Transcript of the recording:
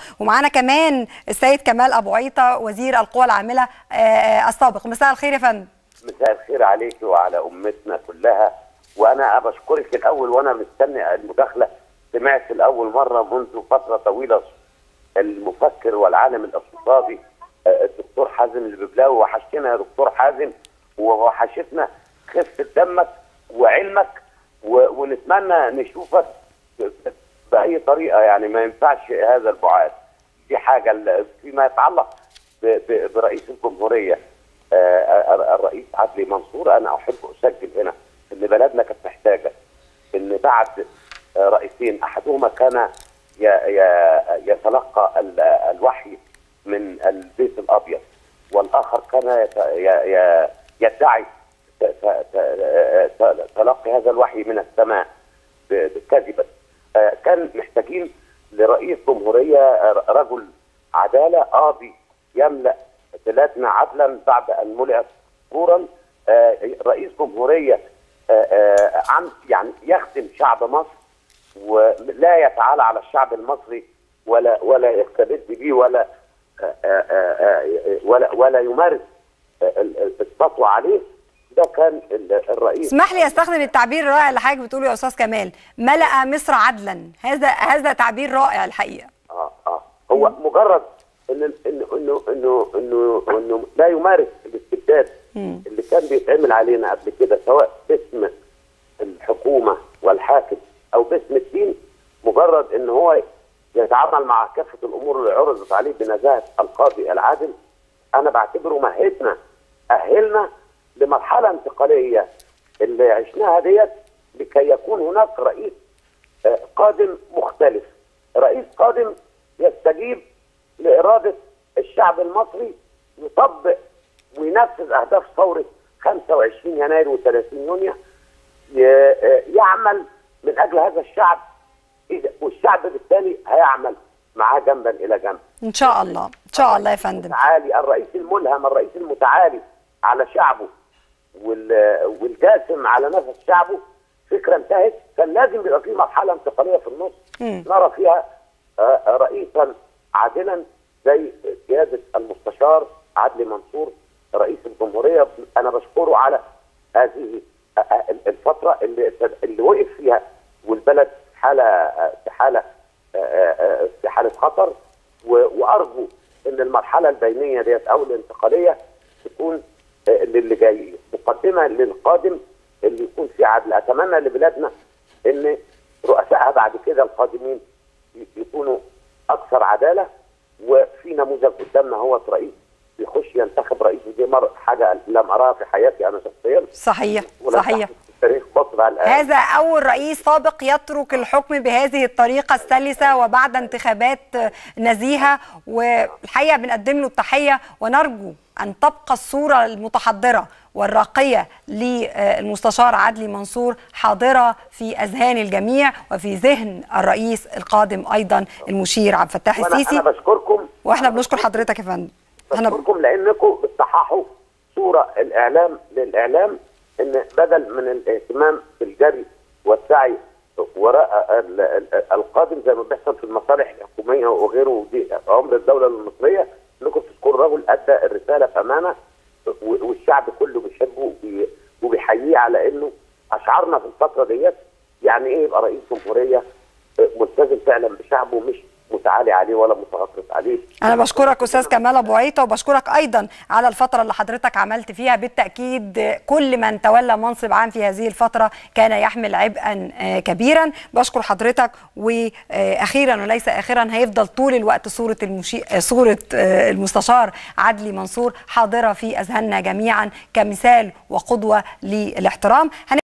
ومعانا كمان السيد كمال ابو عيطه وزير القوى العامله السابق مساء الخير يا فندم مساء الخير عليك وعلى امتنا كلها وانا بشكرك الاول وانا مستني المداخله سمعت لاول مره منذ فتره طويله المفكر والعالم الاقتصادي الدكتور حازم الببلاوي وحشتنا يا دكتور حازم ووحشتنا خفه دمك وعلمك ونتمنى نشوفك باي طريقه يعني ما ينفعش هذا البعاد دي حاجه فيما يتعلق برئيس الجمهوريه الرئيس عدلي منصور انا احب اسجل هنا ان بلدنا كانت محتاجه ان بعد رئيسين احدهما كان يتلقى الوحي من البيت الابيض والاخر كان يدعي تلقي هذا الوحي من السماء كذبا كان محتاجين لرئيس جمهوريه رجل عداله قاضي يملا بلادنا عدلا بعد ان ملئت نورا رئيس جمهوريه عم يعني يخدم شعب مصر ولا يتعالى على الشعب المصري ولا ولا يستبد به ولا ولا ولا يمارس السطوه عليه ده كان الرئيس اسمح لي استخدم التعبير الرائع اللي حضرتك بتقوله يا استاذ كمال ملأ مصر عدلا هذا هذا تعبير رائع الحقيقه اه اه هو مجرد انه انه انه انه انه, إنه لا يمارس الاستبداد اللي كان بيتعمل علينا قبل كده سواء باسم الحكومه والحاكم او باسم الدين مجرد ان هو يتعامل مع كافه الامور اللي عرضت عليه بنزاهه القاضي العادل انا بعتبره مهدنا اهلنا لمرحله انتقاليه اللي عشناها ديت لكي يكون هناك رئيس قادم مختلف رئيس قادم يستجيب لاراده الشعب المصري يطبق وينفذ اهداف ثوره 25 يناير و30 يونيو يعمل من اجل هذا الشعب والشعب بالتالي هيعمل معاه جنبا الى جنب ان شاء الله ان شاء الله يا فندم المتعالي الرئيس الملهم الرئيس المتعالي على شعبه والجاسم على نفس شعبه فكره انتهت كان لازم يبقى في مرحله انتقاليه في النص م. نرى فيها رئيسا عادلا زي قياده المستشار عدلي منصور رئيس الجمهوريه انا بشكره على هذه الفتره اللي اللي وقف فيها والبلد حاله في حاله في حاله خطر وارجو ان المرحله البينيه ديت او الانتقاليه تكون للي جاي مقدمه للقادم اللي يكون فيه عدل اتمنى لبلادنا ان رؤسائها بعد كده القادمين يكونوا اكثر عداله وفي نموذج قدامنا هو رئيس يخش ينتخب رئيس دي مر حاجه لم اراها في حياتي انا شخصيا صحيح صحيح تاريخ مصر على هذا اول رئيس سابق يترك الحكم بهذه الطريقه السلسه وبعد انتخابات نزيهه والحقيقه بنقدم له التحيه ونرجو ان تبقى الصوره المتحضره والراقيه للمستشار عدلي منصور حاضره في اذهان الجميع وفي ذهن الرئيس القادم ايضا المشير عبد الفتاح السيسي انا بشكركم واحنا بنشكر حضرتك يا فندم بشكركم لانكم بتصححوا صوره الاعلام للاعلام ان بدل من الاهتمام بالجري والسعي وراء القادم زي ما بيحصل في المصالح الحكوميه وغيره دي عمر الدوله المصريه انكم تذكروا رجل ادى الرساله بامانه والشعب كله بيحبه وبيحييه على انه اشعرنا في الفتره ديت يعني ايه يبقى رئيس جمهوريه ملتزم فعلا بشعبه مش متعالي عليه ولا متغطرس عليه انا بشكرك استاذ كمال ابو عيطه وبشكرك ايضا على الفتره اللي حضرتك عملت فيها بالتاكيد كل من تولى منصب عام في هذه الفتره كان يحمل عبئا كبيرا بشكر حضرتك واخيرا وليس اخرا هيفضل طول الوقت صوره المشي... صوره المستشار عدلي منصور حاضره في اذهاننا جميعا كمثال وقدوه للاحترام